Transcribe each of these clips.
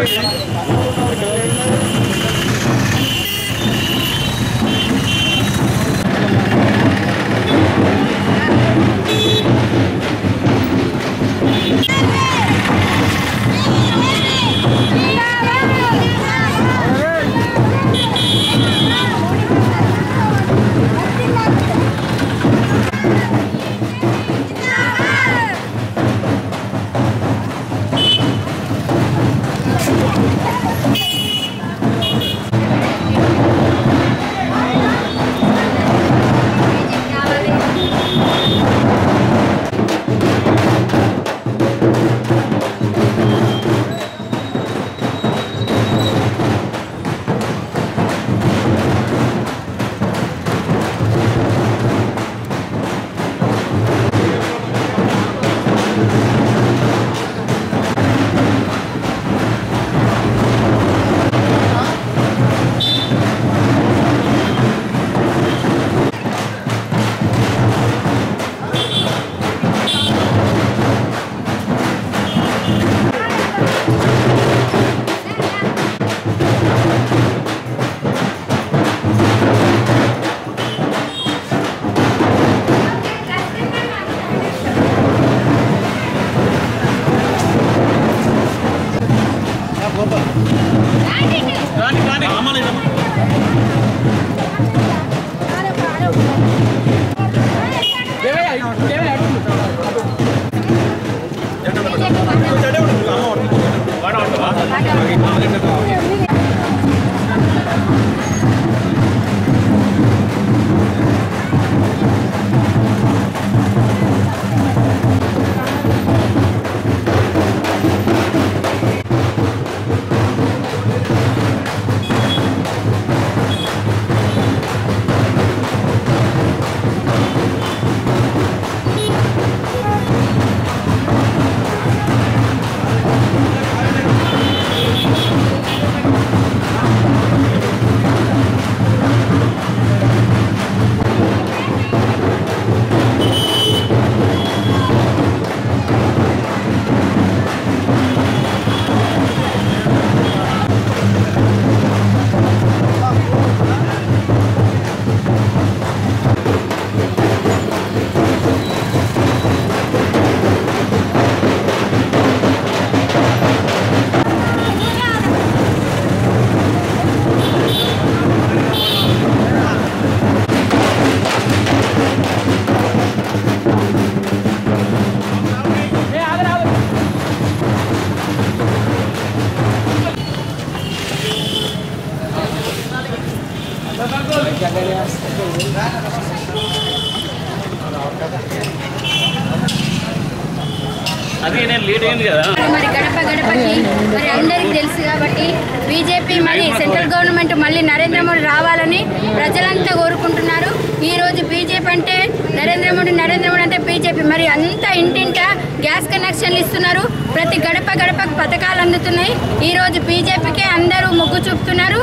అది నేను లేట్ అయింది కదా మరి గడప గడపకి మరి అందరికీ తెలుసు కాబట్టి బీజేపీ మరి సెంట్రల్ గవర్నమెంట్ మళ్ళీ నరేంద్ర మోడీ రావాలని ప్రజలంతా కోరుకుంటున్నారు ఈ రోజు బీజేపీ అంటే నరేంద్ర మోడీ నరేంద్ర మోడీ అంటే బీజేపీ మరి అంతా ఇంటింట గ్యాస్ కనెక్షన్లు ఇస్తున్నారు ప్రతి గడప గడపకు పథకాలు అందుతున్నాయి ఈ రోజు బీజేపీకే అందరూ మొగ్గు చూపుతున్నారు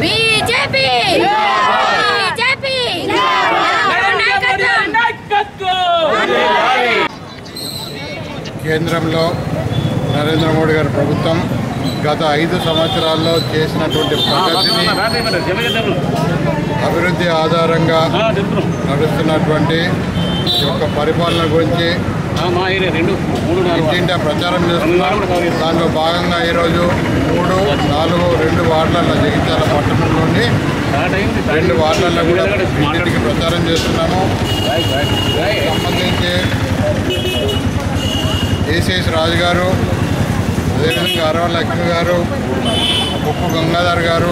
బీజేపీ బీజేపీ కేంద్రంలో నరేంద్ర మోడీ గారి ప్రభుత్వం గత ఐదు సంవత్సరాల్లో చేసినటువంటి ప్రగతిని అభివృద్ధి ఆధారంగా నడుస్తున్నటువంటి ఈ యొక్క పరిపాలన గురించి మా ఏరియా రెండు మూడు నాలుగు ఇంటింటా ప్రచారం చేస్తున్నాం దానిలో భాగంగా ఈరోజు మూడు నాలుగు రెండు వార్డులలో జగిత్యాల పట్టణంలోని స్టార్ట్ అయింది రెండు వార్డులలో కూడా ఇంటింటికి ప్రచారం చేస్తున్నాము సంబంధించి ఏసీఎస్ రాజు గారు అదేవిధంగా అరవ లక్ష్మి గారు ఉప్పు గంగాధర్ గారు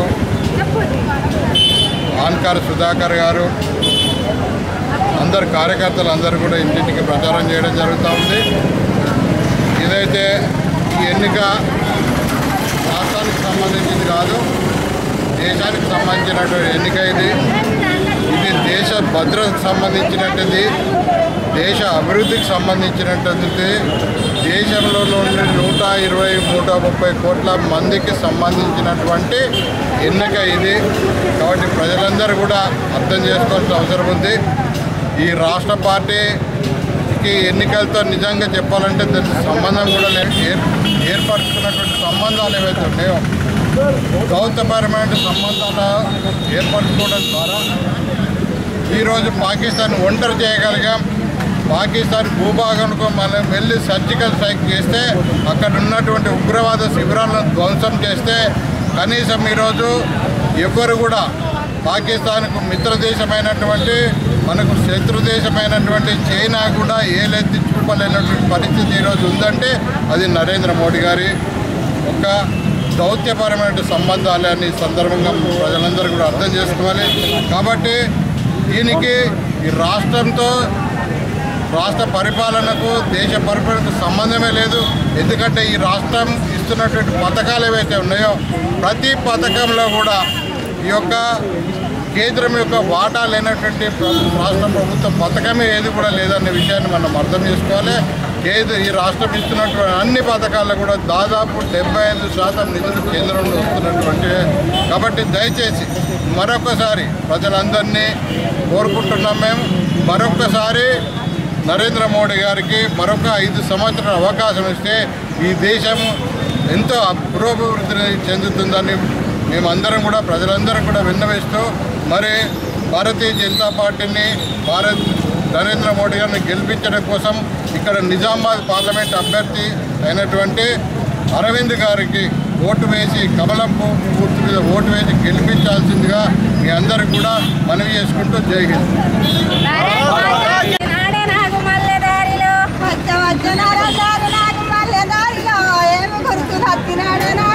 ఆన్కార్ సుధాకర్ గారు అందరు కార్యకర్తలు అందరూ కూడా ఇంటింటికి ప్రచారం చేయడం జరుగుతూ ఉంది ఇదైతే ఈ ఎన్నిక రాష్ట్రానికి సంబంధించింది కాదు దేశానికి సంబంధించినటువంటి ఎన్నిక ఇది ఇది దేశ భద్రతకు సంబంధించినటువంటిది దేశ అభివృద్ధికి సంబంధించినటువంటిది దేశంలో నుండి నూట ఇరవై నూట ముప్పై కోట్ల మందికి సంబంధించినటువంటి ఎన్నిక ఇది కాబట్టి ప్రజలందరూ కూడా అర్థం చేసుకోవాల్సిన అవసరం ఉంది ఈ రాష్ట్ర పార్టీ దీనికి ఎన్నికలతో నిజంగా చెప్పాలంటే దానికి సంబంధం కూడా లేదు ఏర్- ఏర్పరచుకున్నటువంటి సంబంధాలు ఏవైతే ఉన్నాయో దౌత్యపరమైన సంబంధాలు ఏర్పరచుకోవడం ద్వారా ఈరోజు పాకిస్తాన్ ఒంటరి చేయగలిగాం పాకిస్తాన్ భూభాగంకు మనం వెళ్ళి సర్జికల్ స్ట్రైక్ చేస్తే అక్కడ ఉన్నటువంటి ఉగ్రవాద శిబిరాలను ధ్వంసం చేస్తే కనీసం ఈరోజు ఎవ్వరు కూడా పాకిస్తాన్కు మిత్ర దేశమైనటువంటి మనకు శత్రు దేశమైనటువంటి చైనా కూడా ఏలెత్తి చూపలేనటువంటి పరిస్థితి ఈరోజు ఉందంటే అది నరేంద్ర మోడీ గారి ఒక దౌత్యపరమైన సంబంధాలు అని ఈ సందర్భంగా ప్రజలందరూ కూడా అర్థం చేసుకోవాలి కాబట్టి దీనికి ఈ రాష్ట్రంతో రాష్ట్ర పరిపాలనకు దేశ పరిపాలనకు సంబంధమే లేదు ఎందుకంటే ఈ రాష్ట్రం ఇస్తున్నటువంటి పథకాలు ఏవైతే ఉన్నాయో ప్రతి పథకంలో కూడా ఈ యొక్క కేంద్రం యొక్క వాటా లేనటువంటి ప్ర- రాష్ట్ర ప్రభుత్వ పథకమే ఏది కూడా లేదనే విషయాన్ని మనం అర్థం చేసుకోవాలి కేంద్ర ఈ రాష్ట్రం ఇస్తున్నటువంటి అన్ని పథకాల్లో కూడా దాదాపు డెబ్బై ఐదు శాతం నిధులు కేంద్రంలో వస్తున్నటువంటి కాబట్టి దయచేసి మరొకసారి ప్రజలందరినీ కోరుకుంటున్నాం మేము మరొకసారి నరేంద్ర మోడీ గారికి మరొక ఐదు సంవత్సరాల అవకాశం ఇస్తే ఈ దేశం ఎంతో పురోభివృద్ధిని చెందుతుందని మేమందరం కూడా ప్రజలందరం కూడా విన్నవిస్తూ మరి భారతీయ జనతా పార్టీని భారత్ నరేంద్ర మోడీ గారిని గెలిపించడం కోసం ఇక్కడ నిజామాబాద్ పార్లమెంట్ అభ్యర్థి అయినటువంటి అరవింద్ గారికి ఓటు వేసి కమలం పు- పూర్తి మీద ఓటు వేసి గెలిపించాల్సిందిగా మీ అందరికి కూడా మనవి చేసుకుంటూ జై హింద్ నాడే నాకు మల్లె దారిలో వచ్చ వచ్చ నారా దారి నాకు మల్లె దారిలో ఏమి గుర్తు హత్తినాడే నా